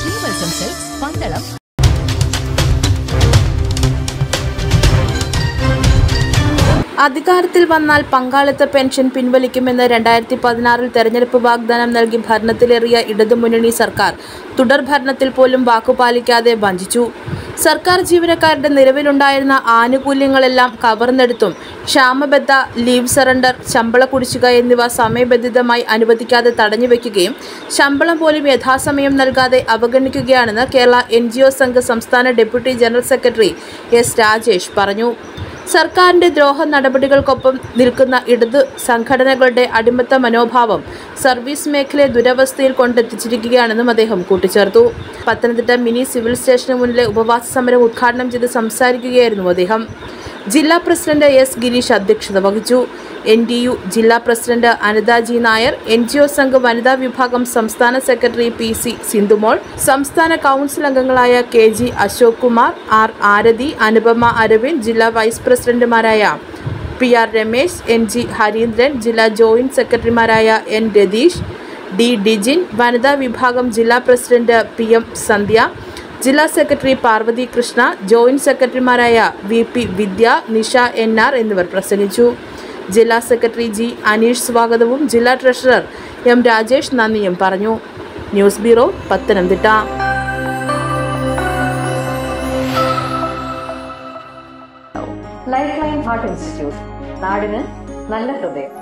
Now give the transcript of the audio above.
Sreevalsam silks Pandalam അധികാരത്തിൽ വന്നാൽ പങ്കാളിത്ത പെൻഷൻ പിൻവലിക്കുമെന്ന് രണ്ടായിരത്തി പതിനാറിൽ തെരഞ്ഞെടുപ്പ് വാഗ്ദാനം നൽകി ഭരണത്തിലേറിയ ഇടതുമുന്നണി സർക്കാർ തുടർ ഭരണത്തിൽ പോലും വാക്കുപാലിക്കാതെ വഞ്ചിച്ചു സർക്കാർ ജീവനക്കാരുടെ നിലവിലുണ്ടായിരുന്ന ആനുകൂല്യങ്ങളെല്ലാം കവർന്നെടുത്തും ക്ഷാമബദ്ധ ലീവ് സറണ്ടർ ശമ്പള കുടിശ്ശിക എന്നിവ സമയബന്ധിതമായി അനുവദിക്കാതെ തടഞ്ഞുവെക്കുകയും ശമ്പളം പോലും യഥാസമയം നൽകാതെ അവഗണിക്കുകയാണെന്ന് Kerala N G O Sangh സംസ്ഥാന deputy general secretary S Rajesh പറഞ്ഞു സർക്കാരിന്റെ ദ്രോഹ നടപടികൾക്കൊപ്പം നിൽക്കുന്ന ഇടതു സംഘടനകളുടെ അടിമത്ത മനോഭാവം സർവീസ് മേഖലയെ ദുരവസ്ഥയിൽ കൊണ്ടെത്തിച്ചിരിക്കുകയാണെന്നും അദ്ദേഹം കൂട്ടിച്ചേർത്തു പത്തനംതിട്ട മിനി സിവിൽ സ്റ്റേഷന് മുന്നിലെ ഉപവാസ സമരം ഉദ്ഘാടനം ചെയ്ത് സംസാരിക്കുകയായിരുന്നു അദ്ദേഹം ജില്ലാ പ്രസിഡന്റ് എസ് ഗിരീഷ് അധ്യക്ഷത വഹിച്ചു എൻ ഡി യു ജില്ലാ president Anitha G Nair N G O Sangham വനിതാ വിഭാഗം സംസ്ഥാന സെക്രട്ടറി പി സി സിന്ധുമോൾ സംസ്ഥാന കൗൺസിൽ അംഗങ്ങളായ K G Ashok Kumar R Arathi Anupama Aravind ജില്ലാ വൈസ് പ്രസിഡന്റുമാരായ P R Ramesh N G Harindran ജില്ലാ ജോയിന്റ് സെക്രട്ടറിമാരായ എൻ രതീഷ് ഡി ഡിജിൻ വനിതാ വിഭാഗം ജില്ലാ പ്രസിഡന്റ് പി എം സന്ധ്യ ജില്ലാ സെക്രട്ടറി പാർവതി കൃഷ്ണ ജോയിന്റ് സെക്രട്ടറിമാരായ V P Vidya Nisha N R എന്നിവർ പ്രസംഗിച്ചു ജില്ലാ സെക്രട്ടറി ജി അനീഷ് സ്വാഗതവും ജില്ലാ ട്രഷറർ എം രാജേഷ് നന്ദിയും പറഞ്ഞു news bureau Pathanamthitta life line heart institute നാടിന് നല്ല ഹൃദയം